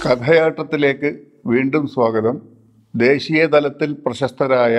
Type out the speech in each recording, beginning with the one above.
കഥയാട്ടത്തിലേക്ക് വീണ്ടും സ്വാഗതം ദേശീയ തലത്തിൽ പ്രശസ്തരായ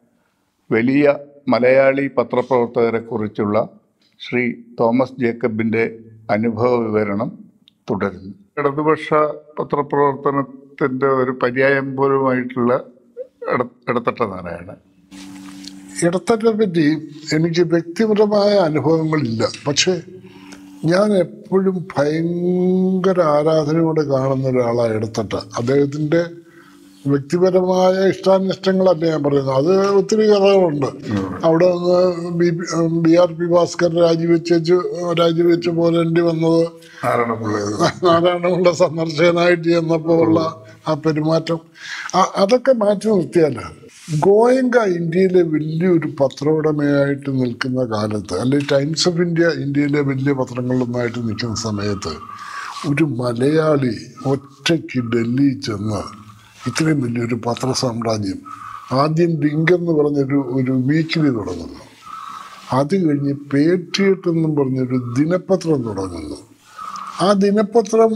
വലിയ മലയാളി പത്രപ്രവർത്തകരെക്കുറിച്ചുള്ള ശ്രീ തോമസ് ജേക്കബിൻ്റെ അനുഭവ വിവരണം തുടരുന്നു ഇടതുപക്ഷ പത്രപ്രവർത്തനത്തിൻ്റെ ഒരു പര്യായം പോലുമായിട്ടുള്ള ഇട ഇടത്തട്ട നാരായണൻ ഇടത്തട്ടിനെ പറ്റി എനിക്ക് വ്യക്തിപരമായ അനുഭവങ്ങളില്ല പക്ഷേ ഞാൻ എപ്പോഴും ഭയങ്കര ആരാധനയോടെ കാണുന്ന ഒരാളാണ് ഇടത്തട്ട അദ്ദേഹത്തിൻ്റെ വ്യക്തിപരമായ ഇഷ്ടാനിഷ്ടങ്ങളല്ല ഞാൻ പറയുന്നത് അത് ഒത്തിരി കഥകളുണ്ട് അവിടെ നിന്ന് B B R P Bhaskar രാജിവെച്ച് രാജിവെച്ച് പോരേണ്ടി വന്നത് നാരായണപിള്ള നാരായണപിള്ള സന്ദർശകനായിട്ട് ചെന്നപ്പോൾ ഉള്ള ആ പെരുമാറ്റം ആ- അതൊക്കെ മാറ്റി നിർത്തിയാൽ ഗോയങ്ക ഇന്ത്യയിലെ വലിയൊരു പത്രോടമയായിട്ട് നിൽക്കുന്ന കാലത്ത് അല്ലെങ്കിൽ ടൈംസ് ഓഫ് ഇന്ത്യ ഇന്ത്യയിലെ വലിയ പത്രങ്ങളിലൊന്നായിട്ട് നിൽക്കുന്ന സമയത്ത് ഒരു മലയാളി ഒറ്റയ്ക്ക് ഡൽഹി ചെന്ന് ഇത്രയും വലിയൊരു പത്രസാമ്രാജ്യം ആദ്യം ലിങ്ക് എന്ന് പറഞ്ഞൊരു ഒരു വീക്കിലി തുടങ്ങുന്നു അത് കഴിഞ്ഞ് പേട്രിയറ്റ് എന്നും പറഞ്ഞൊരു ദിനപത്രം തുടങ്ങുന്നു ആ ദിനപത്രം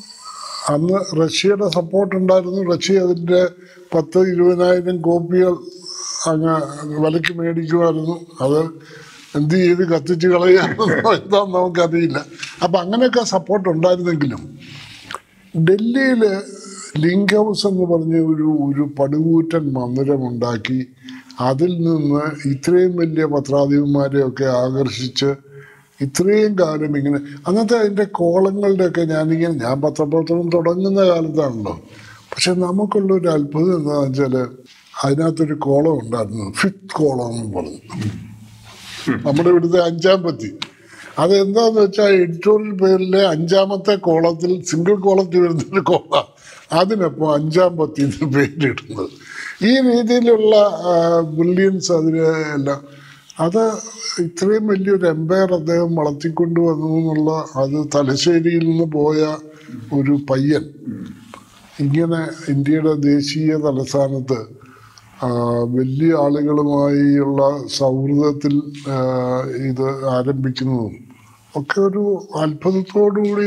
അന്ന് റഷ്യയുടെ സപ്പോർട്ട് ഉണ്ടായിരുന്നു റഷ്യ അതിൻ്റെ പത്ത് ഇരുപതിനായിരം കോപ്പികൾ അങ്ങ് വിലക്ക് മേടിക്കുമായിരുന്നു അത് എന്ത് ചെയ്ത് കത്തിച്ച് കളയാമെന്നോ എന്താണെന്ന് നമുക്കറിയില്ല അപ്പം അങ്ങനെയൊക്കെ സപ്പോർട്ട് ഉണ്ടായിരുന്നെങ്കിലും ഡൽഹിയിൽ ലിങ്ക് ഹൗസ് എന്ന് പറഞ്ഞ ഒരു ഒരു പടുകൂറ്റൻ മന്ദിരമുണ്ടാക്കി അതിൽ നിന്ന് ഇത്രയും വലിയ പത്രാധിപന്മാരെയൊക്കെ ആകർഷിച്ച് ഇത്രയും കാലം ഇങ്ങനെ അന്നത്തെ അതിൻ്റെ കോളങ്ങളുടെയൊക്കെ ഞാനിങ്ങനെ ഞാൻ പത്രപ്രവർത്തനം തുടങ്ങുന്ന കാലത്താണല്ലോ പക്ഷെ നമുക്കുള്ള ഒരു അത്ഭുതം എന്താണെന്ന് വെച്ചാൽ അതിനകത്തൊരു കോളം ഉണ്ടായിരുന്നു ഫിഫ്ത് കോളം എന്ന് പറഞ്ഞു നമ്മുടെ ഇവിടുത്തെ അഞ്ചാം പത്തി അതെന്താന്ന് വെച്ചാൽ എഡിറ്റോറിയൽ പേരിലെ അഞ്ചാമത്തെ കോളത്തിൽ സിംഗിൾ കോളത്തിൽ വരുന്നൊരു കോള അതിനപ്പോൾ അഞ്ചാം പത്തി എന്ന് പേരിടുന്നത് ഈ രീതിയിലുള്ള ബില്യൻസ് അതിന് എല്ലാം അത് ഇത്രയും വലിയൊരു എംപയർ അദ്ദേഹം വളർത്തിക്കൊണ്ട് വന്നു എന്നുള്ള അത് തലശ്ശേരിയിൽ നിന്ന് പോയ ഒരു പയ്യൻ ഇങ്ങനെ ഇന്ത്യയുടെ ദേശീയ തലസ്ഥാനത്ത് ആ, വലിയ ആളുകളുമായുള്ള സൗഹൃദത്തിൽ ആ, ഇത് ആരംഭിക്കുന്നതും ഒക്കെ ഒരു അത്ഭുതത്തോടുകൂടി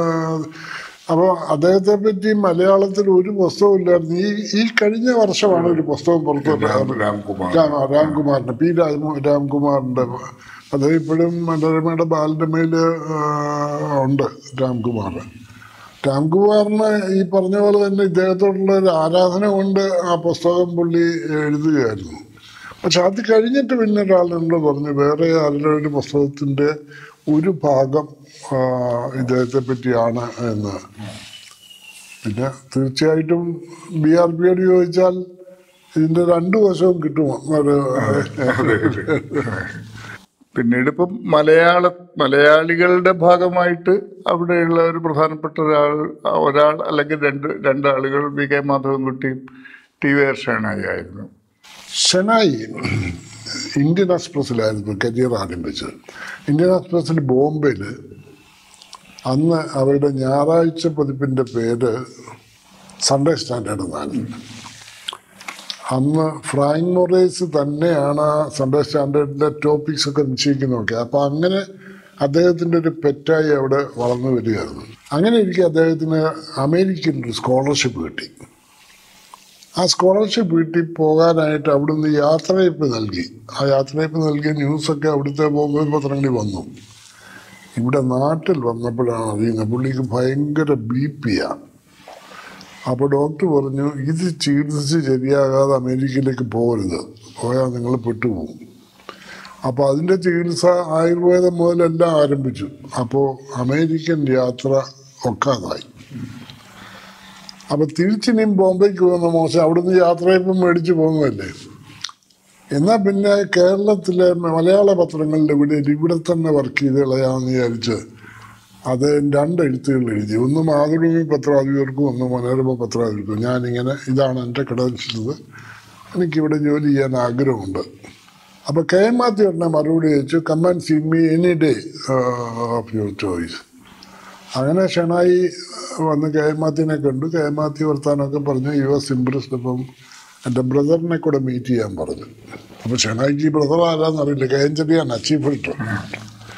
അപ്പോൾ അദ്ദേഹത്തെ പറ്റി മലയാളത്തിൽ ഒരു പുസ്തകം ഇല്ലായിരുന്നു ഈ ഈ കഴിഞ്ഞ വർഷമാണ് ഒരു പുസ്തകം പുറത്തു രാംകുമാർ രാം രാംകുമാറിന്റെ പി രാമ രാംകുമാറിന്റെ അദ്ദേഹം ഇപ്പോഴും മനോരമയുടെ ബാലരമയിൽ ഉണ്ട് രാംകുമാർ രാംകുമാറിന് ഈ പറഞ്ഞ പോലെ തന്നെ ഇദ്ദേഹത്തോടുള്ള ഒരു ആരാധന കൊണ്ട് ആ പുസ്തകം പുള്ളി എഴുതുകയായിരുന്നു പക്ഷെ അത് കഴിഞ്ഞിട്ട് പിന്നെ ഒരാളുണ്ട് പറഞ്ഞു വേറെ ആരുടെ ഒരു പുസ്തകത്തിന്റെ ഒരു ഭാഗം ആ, ഇദ്ദേഹത്തെ പറ്റിയാണ് എന്ന് പിന്നെ തീർച്ചയായിട്ടും ബി ആർ പിയോട് ചോദിച്ചാൽ ഇതിന്റെ രണ്ടു വശവും കിട്ടുമോ ഒരു പിന്നീട് ഇപ്പം മലയാള മലയാളികളുടെ ഭാഗമായിട്ട് അവിടെയുള്ള ഒരു പ്രധാനപ്പെട്ട ഒരാൾ ഒരാൾ അല്ലെങ്കിൽ രണ്ട് രണ്ടാളുകൾ വി കെ മാധവൻകുട്ടിയും ടി വി ഷേണായി ആയിരുന്നു ഷെനായി ഇന്ത്യൻ എക്സ്പ്രസ്സിലായിരുന്നു കരിയർ ആരംഭിച്ചത് ഇന്ത്യൻ എക്സ്പ്രസ്സിൽ ബോംബെയിൽ അന്ന് അവരുടെ ഞായറാഴ്ച പതിപ്പിൻ്റെ പേര് സൺഡേ സ്റ്റാൻഡേർഡ് എന്നാണ് അന്ന് ഫ്രാങ്ക് മൊറേസ് തന്നെയാണ് ആ സൺഡേ സ്റ്റാൻഡേർഡിൻ്റെ ടോപ്പിക്സ് ഒക്കെ നിശ്ചയിക്കുന്നതൊക്കെ അപ്പോൾ അങ്ങനെ അദ്ദേഹത്തിൻ്റെ ഒരു പെറ്റായി അവിടെ വളർന്നു വരികയായിരുന്നു അങ്ങനെ ഇരിക്കെ അദ്ദേഹത്തിന് അമേരിക്കയിൽ ഒരു സ്കോളർഷിപ്പ് കിട്ടി ആ സ്കോളർഷിപ്പ് കിട്ടി പോകാനായിട്ട് അവിടുന്ന് യാത്രയപ്പ് നൽകി ആ യാത്രയപ്പ് നൽകിയ ന്യൂസൊക്കെ അവിടുത്തെ ബോംബെ പത്രങ്ങളിൽ വന്നു ഇവിടെ നാട്ടിൽ വന്നപ്പോഴാണ് അറിയുന്നത് പുള്ളിക്ക് ഭയങ്കര ബി പിയാണ് അപ്പോൾ ഡോക്ടർ പറഞ്ഞു ഇത് ചികിത്സിച്ച് ശരിയാകാതെ അമേരിക്കയിലേക്ക് പോകരുത് പോയാൽ നിങ്ങൾ പെട്ടുപോകും അപ്പോൾ അതിൻ്റെ ചികിത്സ ആയുർവേദം മുതലെല്ലാം ആരംഭിച്ചു അപ്പോൾ അമേരിക്കൻ യാത്ര ഒക്കാതായി അപ്പൊ തിരിച്ചിനിയും ബോംബെക്ക് പോകുന്ന മോശം അവിടുന്ന് യാത്രയപ്പം മേടിച്ചു പോകുന്നതല്ലേ എന്നാ പിന്നെ കേരളത്തിലെ മലയാള പത്രങ്ങളുടെ ഇവിടെ ഇവിടെ തന്നെ വർക്ക് ചെയ്ത് കളയാമെന്ന് വിചാരിച്ച് അത് രണ്ട് എഴുത്തുകൾ എഴുതി ഒന്ന് മാതൃഭൂമി പത്രാധിപർക്കും ഒന്ന് മനോരമ പത്രാധിപർക്കും ഞാനിങ്ങനെ ഇതാണ് എൻ്റെ ക്രെഡൻഷ്യൽസ് എനിക്കിവിടെ ജോലി ചെയ്യാൻ ആഗ്രഹമുണ്ട് അപ്പോൾ കെ എം മാത്യു ഉടനെ മറുപടി ചോദിച്ചു come and see me any day of your choice അങ്ങനെ ഷെണായി വന്ന് കെ എം മാത്യുവിനെ കണ്ടു കെ എം മാത്യു വർത്താനമൊക്കെ പറഞ്ഞു യു എസ് ഇംപ്രസ്ഡ് അപ്പം എൻ്റെ ബ്രദറിനെ കൂടെ മീറ്റ് ചെയ്യാൻ പറഞ്ഞു അപ്പോൾ ഷെണായിക്ക് ബ്രദർ ആരാന്നറിയില്ല കെ എൻ ചെറിയാണ് ചീഫ് എഡിറ്റർ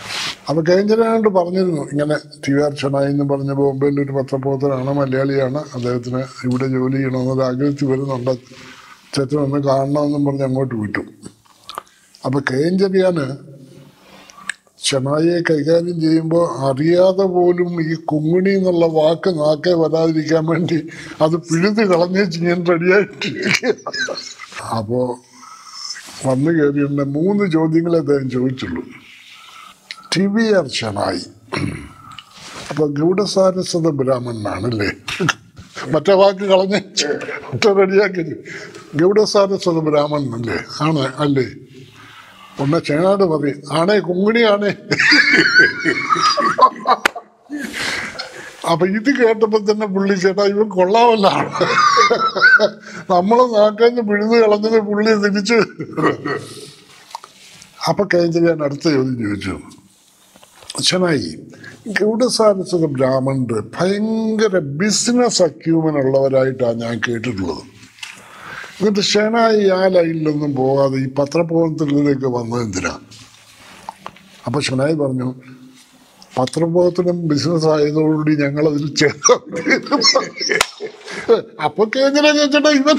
അപ്പൊ കേന്ദ്രനായിട്ട് പറഞ്ഞിരുന്നു ഇങ്ങനെ ടി ആർ ഷനായി എന്ന് പറഞ്ഞ ബോംബെയിൽ ഒരു പത്രപ്രവർത്തനാണ് മലയാളിയാണ് അദ്ദേഹത്തിന് ഇവിടെ ജോലി ചെയ്യണമെന്നൊരു ആഗ്രഹിച്ച് വരുന്നുണ്ട് ചേച്ചൻ ഒന്ന് കാണണമെന്നും പറഞ്ഞ് അങ്ങോട്ട് വിട്ടു അപ്പൊ കേഞ്ചരിയാന് ഷനായിയെ കൈകാര്യം ചെയ്യുമ്പോൾ അറിയാതെ പോലും ഈ കുങ്ങിണി എന്നുള്ള വാക്ക് നാക്കെ വരാതിരിക്കാൻ വേണ്ടി അത് പിഴുത് കളഞ്ഞ് ഞാൻ റെഡിയായിട്ട് അപ്പോ വന്നു കയറിയുണ്ട് മൂന്ന് ചോദ്യങ്ങളെ അദ്ദേഹം ചോദിച്ചുള്ളൂ ടി വി ആർ ഷനായി അപ്പൊ ഗൗഡസാരസ്വത ബ്രാഹ്മണനാണല്ലേ മറ്റേ വാക്ക് കളഞ്ഞ് മറ്റേ റെഡിയാക്കി ഗൗഡസാരസ്വത ബ്രാഹ്മണനല്ലേ ആണ് അല്ലേ ഒന്ന് ചേനാട് മതി ആണേ കുങ്ങിണിയാണേ അപ്പൊ ഇത് കേട്ടപ്പോ തന്നെ പുള്ളി ചേട്ടാ ഇവൻ കൊള്ളാമല്ല നമ്മള് നാക്കഞ്ഞ് പിഴുത് കളഞ്ഞത് പുള്ളി തിരിച്ച് അപ്പൊ കഴിഞ്ഞ ഞാൻ അടുത്ത ചോദ്യം ചോദിച്ചു അച്ഛനായി ഗൗഡസാരസ്വത ബ്രാഹ്മണര് ഭയങ്കര ബിസിനസ് അക്യൂമൻ ഉള്ളവരായിട്ടാണ് ഞാൻ കേട്ടിട്ടുള്ളത് എന്നിട്ട് ഷെനായി ആ ലൈനിലൊന്നും പോകാതെ ഈ പത്രപ്രവർത്തനത്തിലേക്ക് വന്നത് എന്തിനാ അപ്പൊ ഷെനായി പറഞ്ഞു പത്രപ്രവർത്തനം ബിസിനസ് ആയതോടുകൂടി ഞങ്ങൾ അതിൽ ചേർത്ത് അപ്പൊ കേന്ദ്ര ചോദിച്ചേട്ടാ ഇവൻ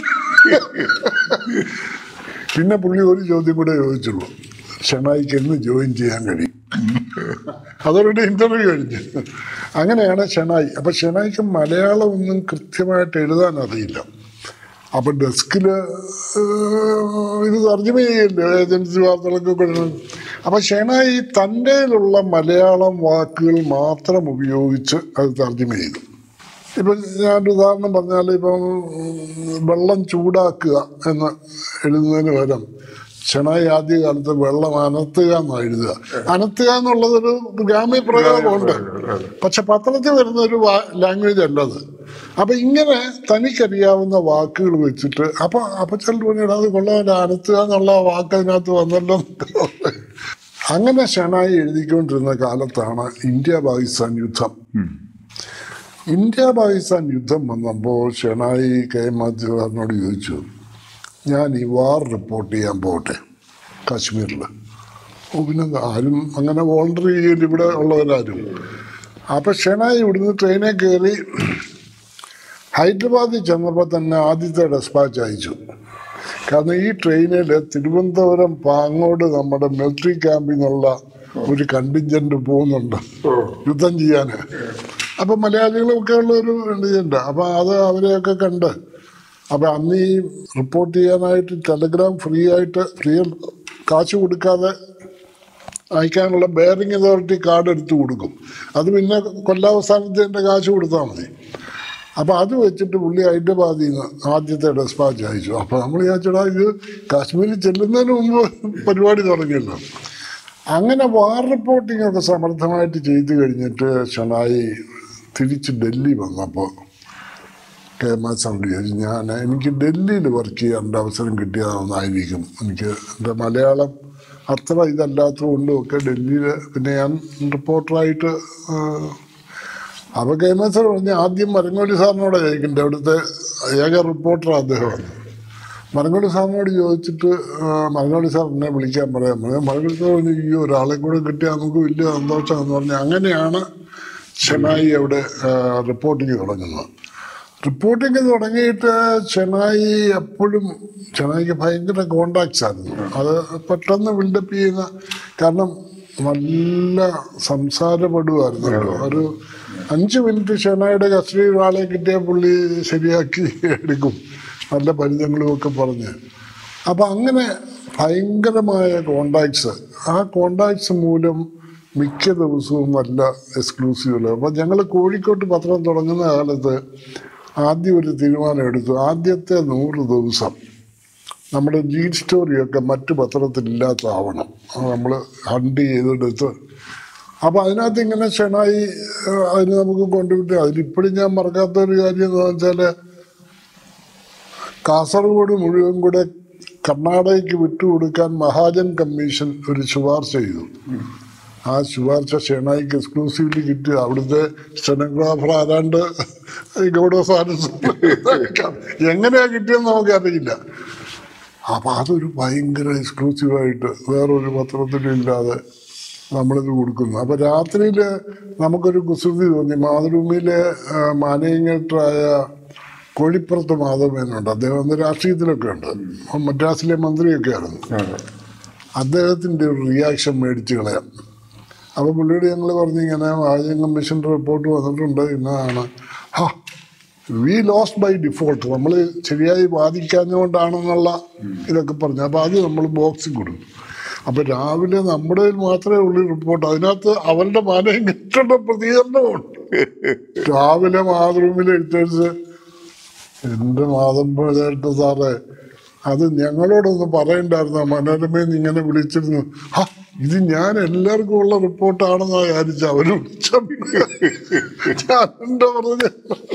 പിന്നെ പുള്ളി ഒരു ചോദ്യം കൂടെ ചോദിച്ചുള്ളൂ ഷെനായിക്ക് എന്ന് ജോയിൻ ചെയ്യാൻ കഴിയും അതോടെ ഇന്റർവ്യൂ കഴിഞ്ഞു അങ്ങനെയാണ് ഷെനായി അപ്പൊ ഷെനായിക്ക് മലയാളം ഒന്നും കൃത്യമായിട്ട് എഴുതാൻ അറിയില്ല അപ്പൊ ഡെസ്കില് ഇത് തർജ്ജമ ചെയ്യല്ലോ ഏജൻസി വാർത്തകളൊക്കെ കൊണ്ടു അപ്പൊ ഷെനായി തൻ്റെയിലുള്ള മലയാളം വാക്കുകൾ മാത്രം ഉപയോഗിച്ച് അത് തർജ്ജമ ചെയ്തു ഇപ്പം ഞാനൊരു ഉദാഹരണം പറഞ്ഞാൽ ഇപ്പം വെള്ളം ചൂടാക്കുക എന്ന് എഴുതുന്നതിന് പകരം ഷെണായി ആദ്യകാലത്ത് വെള്ളം അനത്തുക എന്നാണ് എഴുതുക അനത്തുക എന്നുള്ളതൊരു ഗ്രാമീയ പ്രയോഗമുണ്ട് പക്ഷെ പത്രത്തിൽ വരുന്ന ഒരു ലാംഗ്വേജ് അല്ലത് അപ്പൊ ഇങ്ങനെ തനിക്കറിയാവുന്ന വാക്കുകൾ വെച്ചിട്ട് അപ്പൊ അപ്പൊ ചിലർ പറഞ്ഞിട്ട് അത് കൊള്ളാമല്ല അനത്തുക എന്നുള്ള വാക്ക് അതിനകത്ത് വന്നല്ലോ അങ്ങനെ ഷെണായി എഴുതിക്കൊണ്ടിരുന്ന കാലത്താണ് ഇന്ത്യ പാകിസ്ഥാൻ യുദ്ധം ഇന്ത്യ പാകിസ്ഥാൻ യുദ്ധം വന്നപ്പോൾ ഷെണായി കെ മാധ്യമക്കാരനോട് ചോദിച്ചു ഞാൻ ഈ വാർ റിപ്പോർട്ട് ചെയ്യാൻ പോട്ടെ കാശ്മീരിൽ ഓ പിന്നെ ആരും അങ്ങനെ വോളണ്ടർ ചെയ്യില്ല ഇവിടെ ഉള്ളവരാരും അപ്പം ഷെണായി ഇവിടുന്ന് ട്രെയിനിൽ കയറി ഹൈദരാബാദിൽ ചെന്നപ്പോൾ തന്നെ ആദ്യത്തെ ഡെസ്പാച്ച് അയച്ചു കാരണം ഈ ട്രെയിനിൽ തിരുവനന്തപുരം പാങ്ങോട് നമ്മുടെ മിലിറ്ററി ക്യാമ്പിൽ നിന്നുള്ള ഒരു കണ്ടിഞ്ചന്റ് പോകുന്നുണ്ട് യുദ്ധം ചെയ്യാൻ അപ്പൊ മലയാളികളൊക്കെ ഉള്ള ഒരു കണ്ടിഞ്ചന്റ് അപ്പൊ അത് അവരെയൊക്കെ കണ്ട് അപ്പൊ അന്ന് ഈ റിപ്പോർട്ട് ചെയ്യാനായിട്ട് ടെലഗ്രാം ഫ്രീ ആയിട്ട് ഫ്രീ കാശ് കൊടുക്കാതെ അയക്കാനുള്ള ബെയറിംഗ് അതോറിറ്റി കാർഡ് എടുത്ത് കൊടുക്കും അത് പിന്നെ കൊല്ലാവസാനത്തിൻ്റെ കാശ് കൊടുത്താൽ മതി അപ്പൊ അത് വെച്ചിട്ട് പുള്ളി ഹൈദരാബാദിൽ നിന്ന് ആദ്യത്തെ ഡെസ്പാച്ച് അയച്ചു അപ്പൊ നമ്മൾ വിചാരിച്ചടാ ഇത് കാശ്മീരിൽ ചെല്ലുന്നതിന് മുമ്പ് പരിപാടി തുടങ്ങിയല്ലോ അങ്ങനെ വാർ റിപ്പോർട്ടിംഗ് ഒക്കെ സമർത്ഥമായിട്ട് ചെയ്തു കഴിഞ്ഞിട്ട് ഷണായി തിരിച്ച് ഡൽഹി വന്നപ്പോൾ കെ എം എസ് എം വിചാരിച്ചു ഞാൻ എനിക്ക് ഡൽഹിയിൽ വർക്ക് ചെയ്യാനുള്ള അവസരം കിട്ടിയതാണെന്നായിരിക്കും എനിക്ക് എൻ്റെ മലയാളം അത്ര ഇതല്ലാത്തതുകൊണ്ടും ഒക്കെ ഡൽഹിയിൽ പിന്നെ ഞാൻ റിപ്പോർട്ടറായിട്ട് അപ്പോൾ കെ എം എസ് പറഞ്ഞ് ആദ്യം മരങ്ങോലി സാറിനോട് ചോദിക്കണ്ടേ അവിടുത്തെ ഏക റിപ്പോർട്ടർ അദ്ദേഹമാണ് മരങ്ങോലി സാറിനോട് ചോദിച്ചിട്ട് ആ, മരങ്ങോലി സാർ എന്നെ വിളിക്കാൻ പറയാൻ പറഞ്ഞു മരങ്ങോലി സാർ പറഞ്ഞു ഈ ഒരാളെ കൂടെ കിട്ടിയാൽ നമുക്ക് വലിയ സന്തോഷമാണെന്ന് പറഞ്ഞു അങ്ങനെയാണ് ഷെനായി അവിടെ റിപ്പോർട്ടിങ് തുടങ്ങുന്നത് റിപ്പോർട്ടിങ് തുടങ്ങിയിട്ട് ചെന്നായി എപ്പോഴും ചെന്നായിക്ക് ഭയങ്കര കോണ്ടാക്ട്സ് ആയിരുന്നു അത് പെട്ടെന്ന് ബിൽഡപ്പ് ചെയ്യുന്ന കാരണം നല്ല സംസാരപ്പെടുമായിരുന്നു കേട്ടോ. ഒരു അഞ്ച് മിനിറ്റ് ഷെനായുടെ കസ്റ്റഡിയിൽ ആളെ കിട്ടിയ പുള്ളി ശരിയാക്കി എടുക്കും നല്ല പരിചയങ്ങളും ഒക്കെ പറഞ്ഞ് അപ്പം അങ്ങനെ ഭയങ്കരമായ കോണ്ടാക്ട്സ് ആ കോണ്ടാക്ട്സ് മൂലം മിക്ക ദിവസവും നല്ല എക്സ്ക്ലൂസീവുകൾ അപ്പം ഞങ്ങൾ കോഴിക്കോട്ട് പത്രം തുടങ്ങുന്ന കാലത്ത് ആദ്യം ഒരു തീരുമാനം എടുത്തു ആദ്യത്തെ നൂറ് ദിവസം നമ്മുടെ ലീഡ് സ്റ്റോറിയൊക്കെ മറ്റു പത്രത്തിലില്ലാത്തതാവണം നമ്മൾ ഹണ്ട് ചെയ്തെടുത്ത് അപ്പം അതിനകത്ത് ഇങ്ങനെ ക്ഷണായി ഏഹ്, അതിന് നമുക്ക് കൊണ്ടുവിട്ട് അതിലിപ്പോഴും ഞാൻ മറക്കാത്ത ഒരു കാര്യം എന്ന് വെച്ചാൽ കാസർഗോഡ് മുഴുവൻ കൂടെ കർണാടകയ്ക്ക് വിട്ടുകൊടുക്കാൻ മഹാജൻ കമ്മീഷൻ ഒരു ശുപാർശ ചെയ്തു ആ ശുപാർശ ഷെണായിക്ക് എക്സ്ക്ലൂസീവ്ലി കിട്ടി അവിടുത്തെ സ്റ്റെനോഗ്രാഫർ ആരാണ്ട് ഈ ഗൗഡ സാരസ് എങ്ങനെയാ കിട്ടിയെന്ന് നമുക്കറിയില്ല അപ്പൊ അതൊരു ഭയങ്കര എക്സ്ക്ലൂസീവായിട്ട് വേറൊരു പത്രത്തിലും ഇല്ലാതെ നമ്മളിത് കൊടുക്കുന്നു അപ്പൊ രാത്രിയിൽ നമുക്കൊരു കുസൃതി തോന്നി മാതൃഭൂമിയിലെ മാനേജറായ കോഴിപ്പുറത്ത് മാധവമേനുണ്ട് അദ്ദേഹം അന്ന് രാഷ്ട്രീയത്തിലൊക്കെ ഉണ്ട് മദ്രാസിലെ മന്ത്രിയൊക്കെ ആയിരുന്നു അദ്ദേഹത്തിന്റെ ഒരു റിയാക്ഷൻ മേടിച്ച് കളയാം അപ്പൊ പുള്ളിയോട് ഞങ്ങൾ പറഞ്ഞു ഇങ്ങനെ വാചകം കമ്മീഷന്റെ റിപ്പോർട്ട് വന്നിട്ടുണ്ട് ഇന്നതാണ് ഹാ വി ലോസ്റ്റ് ബൈ ഡിഫോൾട്ട് നമ്മൾ ശരിയായി വാദിക്കാഞ്ഞുകൊണ്ടാണെന്നുള്ള ഇതൊക്കെ പറഞ്ഞു അപ്പൊ അത് നമ്മൾ ബോക്സിൽ കൊടുക്കും അപ്പൊ രാവിലെ നമ്മുടെ കയ്യിൽ മാത്രമേ ഉള്ളൂ റിപ്പോർട്ട് അതിനകത്ത് അവരുടെ മാനയം കിട്ടുന്ന പ്രതികരണമുണ്ട് രാവിലെ മാതൃഭൂമിയിൽ എഴുത്തേഴ്സ് എന്റെ മാതം പോയതായിട്ട് സാറേ അത് ഞങ്ങളോടൊന്ന് പറയണ്ടായിരുന്നു മനോരമയിൽ നിന്ന് ഇങ്ങനെ വിളിച്ചിരുന്നു ആ ഇത് ഞാൻ എല്ലാവർക്കും ഉള്ള റിപ്പോർട്ടാണെന്നാ വിചാരിച്ച അവര് വിളിച്ചത് ഞാൻ എന്താ പറഞ്ഞ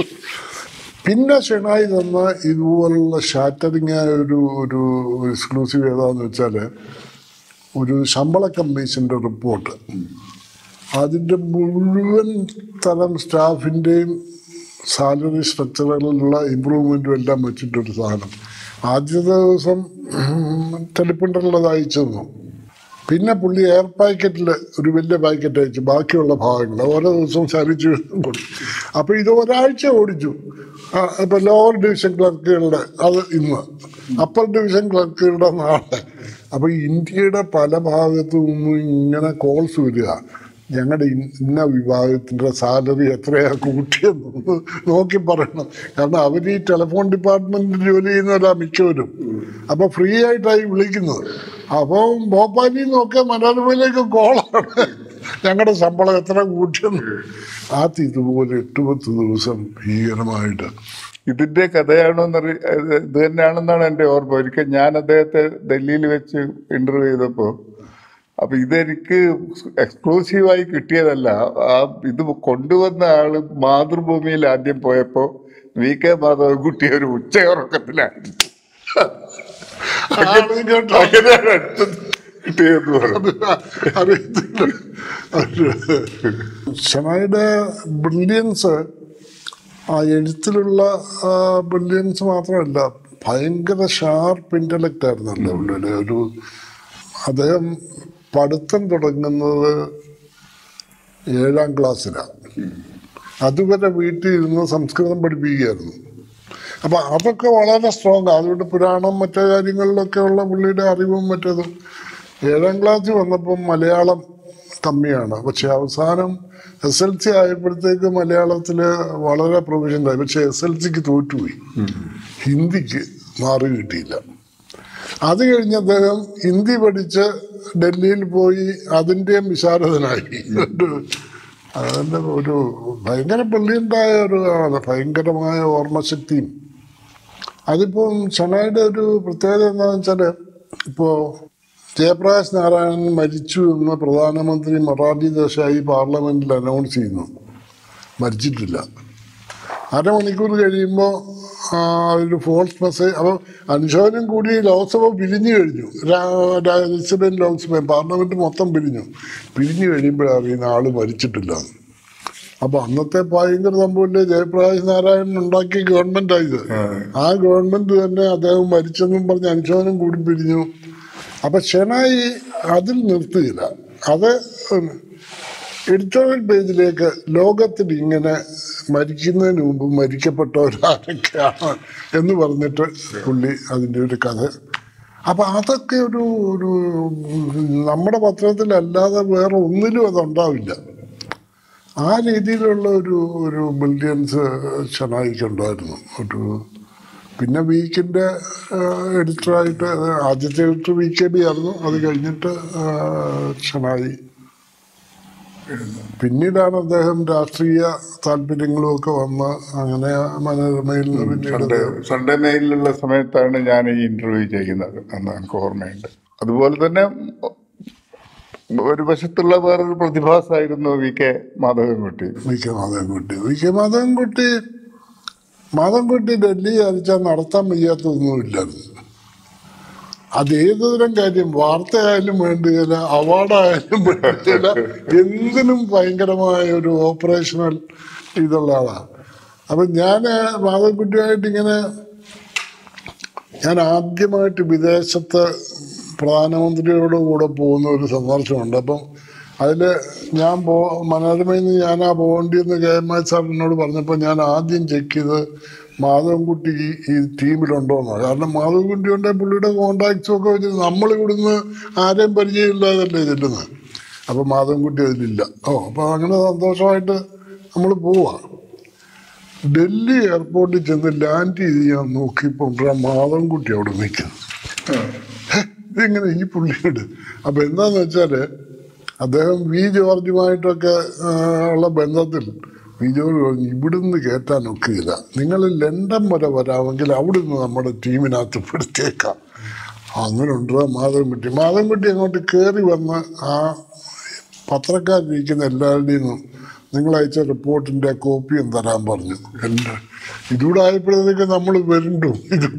പിന്നെ ഷെണായി തന്ന ഇതുപോലുള്ള ഷാറ്ററിങ് ആയ ഒരു ഒരു എക്സ്ക്ലൂസീവ് ഏതാന്ന് വെച്ചാല് ഒരു ശമ്പള കമ്മീഷന്റെ റിപ്പോർട്ട് അതിന്റെ മുഴുവൻ തരം സ്റ്റാഫിന്റെയും സാലറി സ്ട്രക്ചറുകളിലുള്ള ഇമ്പ്രൂവ്മെന്റും എല്ലാം വെച്ചിട്ടൊരു സാധനം ആദ്യത്തെ ദിവസം ടെലിപ്രിന്ററിലത് അയച്ചു തന്നു പിന്നെ പുള്ളി എയർ പാക്കറ്റിൽ ഒരു വലിയ പാക്കറ്റ് അയച്ചു ബാക്കിയുള്ള ഭാഗങ്ങൾ ഓരോ ദിവസവും ശരിച്ചു കൊടുത്തു അപ്പൊ ഇത് ഒരാഴ്ച ഓടിച്ചു ആ, ഇപ്പൊ ലോവർ ഡിവിഷൻ ക്ലർക്കുകളുടെ അത് ഇന്ന് അപ്പർ ഡിവിഷൻ ക്ലർക്കുകളുടെ നാളെ അപ്പൊ ഇന്ത്യയുടെ പല ഭാഗത്തു നിന്നും ഇങ്ങനെ കോൾസ് വരിക ഞങ്ങളുടെ ഇന്ന വിഭാഗത്തിന്റെ സാലറി എത്രയാ കൂട്ടിയെന്ന് നോക്കി പറയണം കാരണം അവർ ഈ ടെലിഫോൺ ഡിപ്പാർട്ട്മെന്റിൽ ജോലി ചെയ്യുന്നവരാ മിക്കവരും അപ്പൊ ഫ്രീ ആയിട്ടായി വിളിക്കുന്നത് അപ്പോൾ ഭോപ്പാലിൽ നിന്നൊക്കെ മനോരമയിലേക്ക് കോളാണ് ഞങ്ങളുടെ ശമ്പളം എത്ര കൂട്ടിയെന്ന് അത് ഇതുപോലെ എട്ട് പത്ത് ദിവസം ഭീകരമായിട്ട് ഇതിന്റെ കഥയാണോ എന്നറി ഇത് ഇത് തന്നെയാണെന്നാണ് എൻ്റെ ഓർമ്മ ഒരിക്കൽ ഞാൻ അദ്ദേഹത്തെ ഡൽഹിയിൽ വെച്ച് ഇന്റർവ്യൂ ചെയ്തപ്പോൾ അപ്പൊ ഇതെനിക്ക് എക്സ്ക്ലൂസീവായി കിട്ടിയതല്ല ആ ഇത് കൊണ്ടുവന്ന ആള് മാതൃഭൂമിയിൽ ആദ്യം പോയപ്പോ വി കെ മാധവൻകുട്ടി ഒരു ഉച്ചയുറക്കത്തിലായിരുന്നു ആള് കേട്ടോ അങ്ങനെയാണ് അടുത്തത് കിട്ടിയതെന്ന് പറഞ്ഞു അറിയത്തില്ല ഷനായുടെ ബ്രില്യൻസ് ആ എഴുത്തിലുള്ള ബ്രില്യൻസ് മാത്രമല്ല ഭയങ്കര ഷാർപ്പ് ഇന്റലക്റ്റ് ആയിരുന്നല്ലോ പുള്ളിയുടെ ഒരു അദ്ദേഹം പഠിത്തം തുടങ്ങുന്നത് ഏഴാം ക്ലാസ്സിലാണ് അതുവരെ വീട്ടിൽ ഇരുന്ന് സംസ്കൃതം പഠിപ്പിക്കുകയായിരുന്നു അപ്പൊ അതൊക്കെ വളരെ സ്ട്രോങ് അതുകൊണ്ട് പുരാണം മറ്റു കാര്യങ്ങളിലൊക്കെ ഉള്ള പുള്ളിയുടെ അറിവും മറ്റതും ഏഴാം ക്ലാസ്സിൽ വന്നപ്പം മലയാളം കമ്മിയാണ് പക്ഷെ അവസാനം എസ് എൽ സി ആയപ്പോഴത്തേക്ക് മലയാളത്തില് വളരെ പ്രൊവിഷനായി പക്ഷെ എസ് എൽ സിക്ക് തോറ്റുപോയി ഹിന്ദിക്ക് മാറി കിട്ടിയില്ല അത് കഴിഞ്ഞ് അദ്ദേഹം ഹിന്ദി പഠിച്ച് ഡൽഹിയിൽ പോയി അതിൻ്റെയും വിശാരദനായി ഒരു- അതിൻ്റെ ഒരു ഭയങ്കര ബ്രില്യൻ്റായ ഒരു ആളാണ് ഭയങ്കരമായ ഓർമ്മശക്തിയും അതിപ്പം ഷണയുടെ ഒരു പ്രത്യേകത എന്താണെന്ന് വെച്ചാൽ ഇപ്പോൾ ജയപ്രകാശ് നാരായണൻ മരിച്ചു എന്ന് പ്രധാനമന്ത്രി മൊറാർജി ദേശായി പാർലമെന്റിൽ അനൗൺസ് ചെയ്യുന്നു മരിച്ചിട്ടില്ല അരമണിക്കൂർ കഴിയുമ്പോൾ ഒരു ഫോൾസ് മെസ്സേജ് അപ്പോൾ അനുശോചനം കൂടി ലോക്സഭ പിരിഞ്ഞു കഴിഞ്ഞു രാ- രാജ്യസഭയും ലോക്സഭയും പാർലമെന്റ് മൊത്തം പിരിഞ്ഞു പിരിഞ്ഞു കഴിയുമ്പോഴാണ് അറിയുന്ന ആള് മരിച്ചിട്ടില്ല എന്ന്. അപ്പൊ അന്നത്തെ ഭയങ്കര സംഭവമില്ലേ ജയപ്രകാശ് നാരായണൻ ഉണ്ടാക്കിയ ഗവൺമെന്റ് ആയത് ആ ഗവൺമെന്റ് തന്നെ അദ്ദേഹം മരിച്ചെന്നും പറഞ്ഞ് അനുശോചനം കൂടി പിരിഞ്ഞു അപ്പൊ ഷെനായി അതിൽ നിർത്തുകയില്ല അത് എഡിറ്റോറിയൽ പേജിലേക്ക് ലോകത്തിൽ ഇങ്ങനെ മരിക്കുന്നതിന് മുമ്പ് മരിക്കപ്പെട്ടവരാരൊക്കെയാണ് എന്ന് പറഞ്ഞിട്ട് പുള്ളി അതിൻ്റെ ഒരു കഥ അപ്പൊ അതൊക്കെ ഒരു ഒരു നമ്മുടെ പത്രത്തിലല്ലാതെ വേറെ ഒന്നിലും അതുണ്ടാവില്ല ആ രീതിയിലുള്ള ഒരു ഒരു ബില്യൻസ് ഷനായിക്കുണ്ടായിരുന്നു ഒരു പിന്നെ വീക്കിൻ്റെ എഡിറ്ററായിട്ട് ആദ്യത്തെ എഡിറ്റർ വി കെ ബി ആയിരുന്നു അത് കഴിഞ്ഞിട്ട് ആ, ഷനായി പിന്നീടാണ് അദ്ദേഹം രാഷ്ട്രീയ താല്പര്യങ്ങളും ഒക്കെ വന്ന് അങ്ങനെ മനോരമയിൽ നിന്ന് പിന്നീട് സൺഡേ സൺഡേ മെയിലുള്ള സമയത്താണ് ഞാൻ ഈ ഇന്റർവ്യൂ ചെയ്യുന്നത് എന്ന് എനിക്ക് ഓർമ്മയുണ്ട് അതുപോലെ തന്നെ ഒരു വശത്തുള്ള വേറൊരു പ്രതിഭാസമായിരുന്നു V K Madhavankutty V K Madhavankutty V K Madhavankutty Madhavankutty Delhi അയച്ചാൽ നടത്താൻ വയ്യാത്തതൊന്നുമില്ലായിരുന്നു അത് ഏതുതരം കാര്യം വാർത്തയായാലും വേണ്ടിയില്ല അവാർഡായാലും വേണ്ടിയില്ല എന്തിനും ഭയങ്കരമായ ഒരു ഓപ്പറേഷണൽ ഇതുള്ള ആളാണ് അപ്പൊ ഞാൻ മാധവൻകുട്ടിയായിട്ട് ഇങ്ങനെ ഞാൻ ആദ്യമായിട്ട് വിദേശത്ത് പ്രധാനമന്ത്രിയോട് കൂടെ പോകുന്ന ഒരു സന്ദർശനമുണ്ട് അപ്പം അതിൽ ഞാൻ പോ മനോരമയിൽ നിന്ന് ഞാനാ പോകേണ്ടിയെന്ന് കെ എം ഐ സാർ എന്നോട് പറഞ്ഞപ്പോൾ ഞാൻ ആദ്യം ചെക്ക് ചെയ്ത് മാധവൻകുട്ടി ഈ ഈ ടീമിലുണ്ടോയെന്നാണ് കാരണം മാധവൻകുട്ടി ഉണ്ടെങ്കിൽ പുള്ളിയുടെ കോണ്ടാക്ട്സും ഒക്കെ വെച്ചിട്ട് നമ്മൾ ഇവിടുന്ന് ആരെയും പരിചയമില്ലാതല്ലേ ചെല്ലുന്നത് അപ്പോൾ മാധവൻകുട്ടി അതിലില്ല ഓ അപ്പോൾ അങ്ങനെ സന്തോഷമായിട്ട് നമ്മൾ പോവാ ഡൽഹി എയർപോർട്ടിൽ ചെന്ന് ലാൻഡ് ചെയ്ത് ഞാൻ നോക്കിയപ്പോൾ മാധവൻകുട്ടി അവിടെ നിൽക്കുന്നു ഹെ, ഇതെങ്ങനെ ഈ പുള്ളിയോട് അപ്പൊ എന്താന്ന് വെച്ചാല് അദ്ദേഹം വി ജോർജുമായിട്ടൊക്കെ ആ, ഉള്ള ബന്ധത്തിൽ വി ജോർജ് പറഞ്ഞു ഇവിടുന്ന് കയറ്റാൻ ഒക്കുകയില്ല നിങ്ങൾ ലണ്ടൻ വരെ വരാമെങ്കിൽ അവിടുന്ന് നമ്മുടെ ടീമിനകത്ത് പെടുത്തിയേക്കാം അങ്ങനെ ഉണ്ട് മാധവൻകുട്ടി മാധവൻകുട്ടി അങ്ങോട്ട് കയറി വന്ന് ആ പത്രക്കാരിരിക്കുന്ന എല്ലാവരുടെയും നിന്നും നിങ്ങൾ അയച്ച റിപ്പോർട്ടിന്റെ കോപ്പിയും തരാൻ പറഞ്ഞു എൻ്റെ ഇതൂടെ ആയപ്പോഴത്തേക്ക് നമ്മൾ വരണ്ടു ഇത്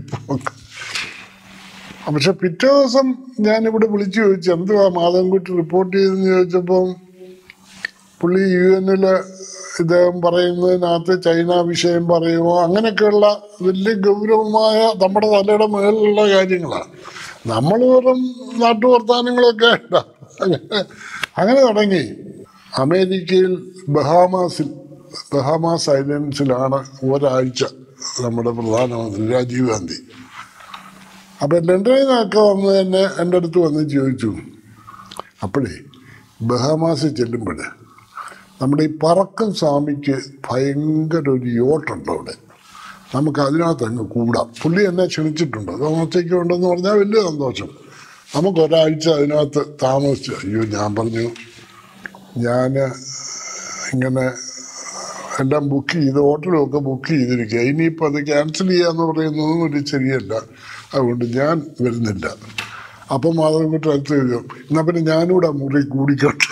പക്ഷെ പിറ്റേ ദിവസം ഞാനിവിടെ വിളിച്ചു ചോദിച്ചു എന്തുവാ മാധവൻകുട്ടി റിപ്പോർട്ട് ചെയ്തെന്ന് ചോദിച്ചപ്പം പുള്ളി യു എന്നില് ഇദ്ദേഹം പറയുന്നതിനകത്ത് ചൈന വിഷയം പറയുമോ അങ്ങനെയൊക്കെയുള്ള വലിയ ഗൗരവമായ നമ്മുടെ തലയുടെ മേളിലുള്ള കാര്യങ്ങളാണ് നമ്മൾ വെറും നാട്ടുവർത്താനങ്ങളൊക്കെ ഉണ്ട്. അങ്ങനെ അങ്ങനെ തുടങ്ങി അമേരിക്കയിൽ ബഹാമാസിൽ ബഹാമാസ് ഐലൻഡ്സിലാണ് ഒരാഴ്ച നമ്മുടെ പ്രധാനമന്ത്രി രാജീവ് ഗാന്ധി അപ്പൊ ലണ്ടനിൽ നിന്നൊക്കെ വന്ന് തന്നെ എൻ്റെ അടുത്ത് വന്ന് ചോദിച്ചു അപ്പോഴേ ബഹാമാസിൽ ചെല്ലുമ്പോൾ നമ്മുടെ ഈ പറക്കം സ്വാമിക്ക് ഭയങ്കര ഒരു യോട്ടുണ്ട് അവിടെ നമുക്ക് അതിനകത്ത് അങ്ങ് കൂടാം പുള്ളി എന്നെ ക്ഷണിച്ചിട്ടുണ്ട് താമസിക്ക് ഉണ്ടെന്ന് പറഞ്ഞാൽ വലിയ സന്തോഷം നമുക്ക് ഒരാഴ്ച അതിനകത്ത് താമസിച്ചു അയ്യോ ഞാൻ പറഞ്ഞു ഞാൻ ഇങ്ങനെ എല്ലാം ബുക്ക് ചെയ്ത് ഹോട്ടലും ഒക്കെ ബുക്ക് ചെയ്തിരിക്കുക ഇനിയിപ്പോൾ അത് ക്യാൻസൽ ചെയ്യാന്ന് പറയുന്നതും ഒരു ശരിയല്ല അതുകൊണ്ട് ഞാൻ വരുന്നില്ല അപ്പം മാധവൻകുട്ടി അടുത്ത് ചോദിച്ചു എന്നാ പിന്നെ ഞാനിവിടെ മുറി കൂടിക്കോട്ടെ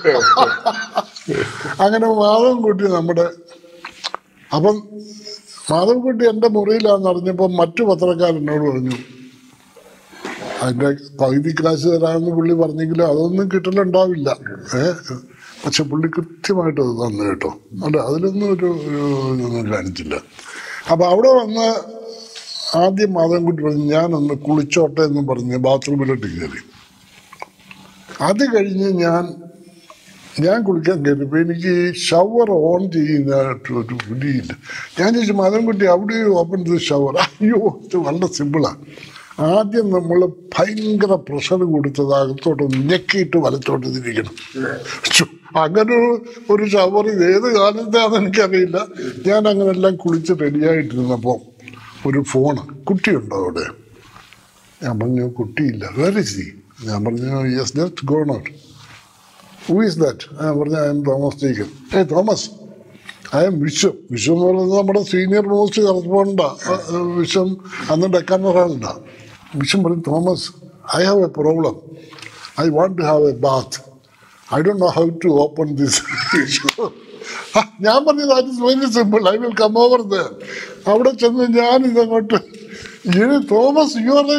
അങ്ങനെ മാധവൻകുട്ടി നമ്മുടെ അപ്പം മാധവൻകുട്ടി എൻ്റെ മുറിയിലാന്ന് അറിഞ്ഞപ്പോൾ മറ്റു പത്രക്കാരെന്നോട് പറഞ്ഞു അതിൻ്റെ പകുതി കാശ് തരാമെന്ന് പുള്ളി പറഞ്ഞെങ്കിലും അതൊന്നും കിട്ടലുണ്ടാവില്ല ഏ പക്ഷെ പുള്ളി കൃത്യമായിട്ട് അത് തന്നു കേട്ടോ അല്ല അതിലൊന്നും ഒരു ഒരു ഇതൊന്നും കാണിച്ചില്ല അപ്പൊ അവിടെ വന്ന് ആദ്യം മാധവൻകുട്ടി പറഞ്ഞു ഞാനൊന്ന് കുളിച്ചോട്ടെ എന്ന് പറഞ്ഞ് ബാത്റൂമിലോട്ട് കയറി അത് കഴിഞ്ഞ് ഞാൻ ഞാൻ കുളിക്കാൻ കയറിയപ്പോൾ എനിക്ക് ഈ ഷവർ ഓൺ ചെയ്യുന്നതായിട്ട് ഒരു പിടിയില്ല ഞാൻ ചോദിച്ചു മാധവൻകുട്ടി അവിടെ ഓപ്പൺ ചെയ്ത് ഷവർ അയ്യോ ഇത് വളരെ സിമ്പിളാണ് ആദ്യം നമ്മൾ ഭയങ്കര പ്രഷർ കൊടുത്തത് അകത്തോട്ട് ഞെക്കിയിട്ട് വലത്തോട്ട് തിരിക്കണം ശ്ശോ, അങ്ങനെ ഒരു- ഒരു ഷവർ ഇത് ഏത് കാലത്താണെന്ന് എനിക്കറിയില്ല ഞാൻ അങ്ങനെ എല്ലാം കുളിച്ച് റെഡിയായിട്ടിരുന്നപ്പോൾ ഒരു ഫോണ് കുട്ടിയുണ്ടോ അവിടെ ഞാൻ പറഞ്ഞു കുട്ടിയില്ല വേറെ സി ഞാൻ പറഞ്ഞു yes just go note who is that ഞാൻ പറഞ്ഞു I am Thomas Jacob a Thomas I am Viswam Viswam എന്ന് പറയുന്നത് നമ്മുടെ സീനിയർ മോസ്റ്റ് കറസ്പോണ്ടാ വിശ്വം അന്ന് ഡെക്കാൻ വരാനുണ്ടാ വിശ്വം പറയും Thomas I have a problem I want to have a bath I don't know how to open this ഞാൻ പറഞ്ഞു that is very simple I will come over the അവിടെ ചെന്ന് ഞാൻ ഇതങ്ങോട്ട് ഇനി തോമസ് യു ആർ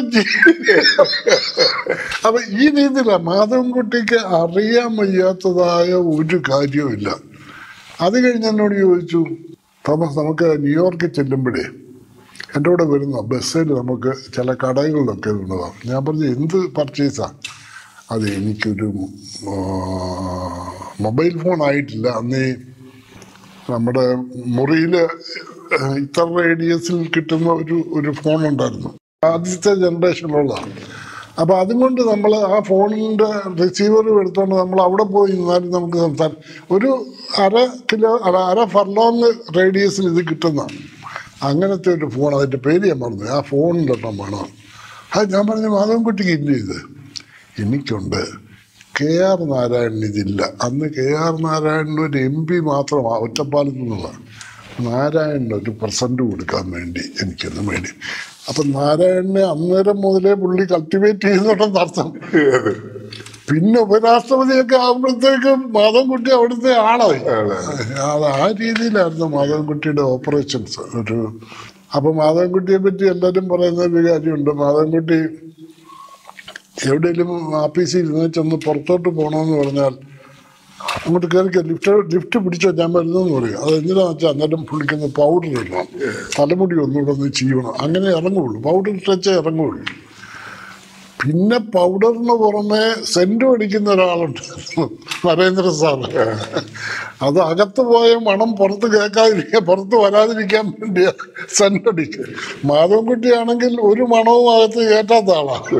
അപ്പൊ ഈ രീതിയിലാണ് മാധവൻകുട്ടിക്ക് അറിയാൻ വയ്യാത്തതായ ഒരു കാര്യവുമില്ല അത് കഴിഞ്ഞ് എന്നോട് ചോദിച്ചു തോമസ് നമുക്ക് ന്യൂയോർക്കിൽ ചെല്ലുമ്പോഴേ എൻ്റെ കൂടെ വരുന്ന ബസ്സിൽ നമുക്ക് ചില കടകളിലൊക്കെ ഉള്ളതാണ് ഞാൻ പറഞ്ഞു എന്ത് പർച്ചേസാ അത് എനിക്കൊരു ആ, മൊബൈൽ ഫോൺ ആയിട്ടില്ല അന്നേ നമ്മുടെ മുറിയിൽ ഇത്ര റേഡിയസിൽ കിട്ടുന്ന ഒരു ഒരു ഫോൺ ഉണ്ടായിരുന്നു ആദ്യത്തെ ജനറേഷനിലുള്ളതാണ് അപ്പോൾ അതുകൊണ്ട് നമ്മൾ ആ ഫോണിൻ്റെ റിസീവർ എടുത്തുകൊണ്ട് നമ്മൾ അവിടെ പോയി നിന്നാലും നമുക്ക് സംസാരം ഒരു അര കിലോ അല്ല അര ഫർലോങ് റേഡിയസിൽ ഇത് കിട്ടുന്നതാണ് അങ്ങനത്തെ ഒരു ഫോൺ അതിൻ്റെ പേര് ഞാൻ പറഞ്ഞു ആ ഫോണിൻ്റെ എണ്ണം വേണം അത് ഞാൻ പറഞ്ഞു മാധവൻകുട്ടിക്ക് ഇല്ല ഇത് എനിക്കുണ്ട് കെ ആർ നാരായണൻ ഇതില്ല അന്ന് കെ ആർ നാരായണൻ ഒരു എം പി മാത്രമാണ് ഒറ്റപ്പാലത്ത് നിന്നുള്ള നാരായണന് ഒരു പ്രസന്റ് കൊടുക്കാൻ വേണ്ടി എനിക്കൊന്ന് വേണ്ടി അപ്പൊ നാരായണനെ അന്നേരം മുതലേ പുള്ളി കൾട്ടിവേറ്റ് ചെയ്യുന്നുണ്ടെന്ന് അർത്ഥം പിന്നെ ഉപരാഷ്ട്രപതിയൊക്കെ ആകുമ്പോഴത്തേക്കും മാധവൻകുട്ടി അവിടുത്തെ ആളായി അത് ആ രീതിയിലായിരുന്നു മാധവൻകുട്ടിയുടെ ഓപ്പറേഷൻസ് ഒരു അപ്പൊ മാധവൻകുട്ടിയെ പറ്റി എല്ലാവരും പറയുന്ന ഒരു കാര്യമുണ്ട് മാധവൻകുട്ടി എവിടെയെങ്കിലും ആഫീസിൽ ഇരുന്ന് ചെന്ന് പുറത്തോട്ട് പോകണമെന്ന് പറഞ്ഞാൽ അങ്ങോട്ട് കയറിക്കോ ലിഫ്റ്റ് ലിഫ്റ്റ് പിടിച്ചോ ഞാൻ വരുന്നെന്ന് പറയും അത് എന്തിനാന്ന് വെച്ചാൽ അന്നേരം പുള്ളിക്കുന്ന പൗഡർ ഇടണം തലമുടി ഒന്നുകൂടെ ഒന്ന് ചെയ്യണം അങ്ങനെ ഇറങ്ങുള്ളൂ പൗഡർ ഇട്ടേ ഇറങ്ങുള്ളൂ പിന്നെ പൗഡറിന് പുറമെ സെന്റ് അടിക്കുന്ന ഒരാളുണ്ട് നരേന്ദ്ര സാറ് അത് അകത്ത് പോയ മണം പുറത്ത് കേൾക്കാതിരിക്കാൻ പുറത്ത് വരാതിരിക്കാൻ വേണ്ടി സെന്റ് അടിക്കും മാധവൻകുട്ടിയാണെങ്കിൽ ഒരു മണവും അകത്ത് കയറ്റാത്ത ആളാണ്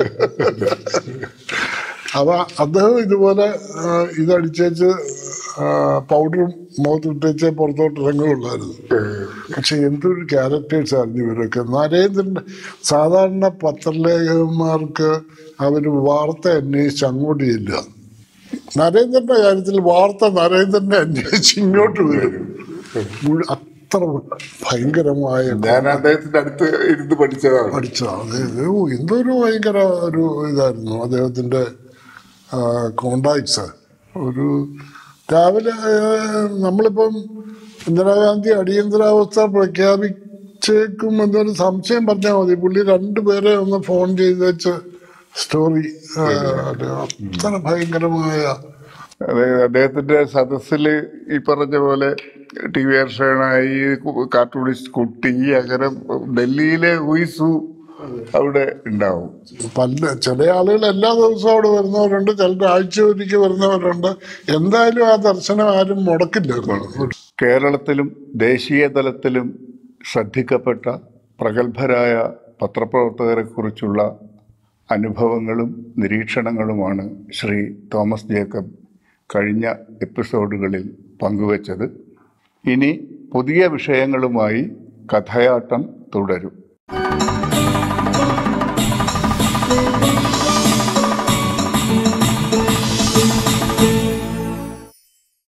അപ്പൊ അദ്ദേഹം ഇതുപോലെ ആ, ഇതടിച്ചേച്ച് പൗഡറും മുഖത്ത് ഇട്ടേച്ച് പുറത്തോട്ട് ഇറങ്ങുകയുള്ളായിരുന്നു പക്ഷെ എന്തൊരു ക്യാരക്ടേഴ്സ് ആയിരുന്നു ഇവരൊക്കെ നരേന്ദ്രന്റെ സാധാരണ പത്രലേഖകന്മാർക്ക് അവർ വാർത്ത അന്വേഷിച്ച് അങ്ങോട്ട് ചെല്ലുക നരേന്ദ്രന്റെ കാര്യത്തിൽ വാർത്ത നരേന്ദ്രനെ അന്വേഷിച്ച് ഇങ്ങോട്ട് വരും മുഴു- അത്ര ഭയങ്കരമായ ഞാൻ അദ്ദേഹത്തിന്റെ അടുത്ത് ഇരുന്ന് പഠിച്ചതാണ് പഠിച്ചതാണ് അതായത് ഓ, എന്തൊരു ഭയങ്കര ഒരു ഇതായിരുന്നു അദ്ദേഹത്തിന്റെ കോണ്ടാക്ട്സ് ഒരു രാവിലെ ആ, നമ്മളിപ്പം ഇന്ദിരാഗാന്ധി അടിയന്തരാവസ്ഥ പ്രഖ്യാപിച്ചേക്കും എന്നൊരു സംശയം പറഞ്ഞാൽ മതി പുള്ളി രണ്ടുപേരെ ഒന്ന് ഫോൺ ചെയ്ത് വെച്ച് സ്റ്റോറി അത്ര ഭയങ്കരമായ അതെ അദ്ദേഹത്തിന്റെ സദസ്സിൽ ഈ പറഞ്ഞ പോലെ ടി വി ഹർഷനായി കാർട്ടൂണിസ്റ്റ് കുട്ടി അങ്ങനെ ഡൽഹിയിലെ ഹുയിസു അവിടെ ഉണ്ടാവും പല ചില ആളുകൾ എല്ലാ ദിവസവും അവിടെ വരുന്നവരുണ്ട് ചിലർ ആഴ്ച ഒരിക്കൽ വരുന്നവരുണ്ട് എന്തായാലും ആ ദർശനം ആരും മുടക്കില്ലായിരുന്നു കേരളത്തിലും ദേശീയ തലത്തിലും ശ്രദ്ധിക്കപ്പെട്ട പ്രഗത്ഭരായ പത്രപ്രവർത്തകരെക്കുറിച്ചുള്ള അനുഭവങ്ങളും നിരീക്ഷണങ്ങളുമാണ് ശ്രീ തോമസ് ജേക്കബ് കഴിഞ്ഞ എപ്പിസോഡുകളിൽ പങ്കുവച്ചത് ഇനി പുതിയ വിഷയങ്ങളുമായി കഥയാട്ടം തുടരും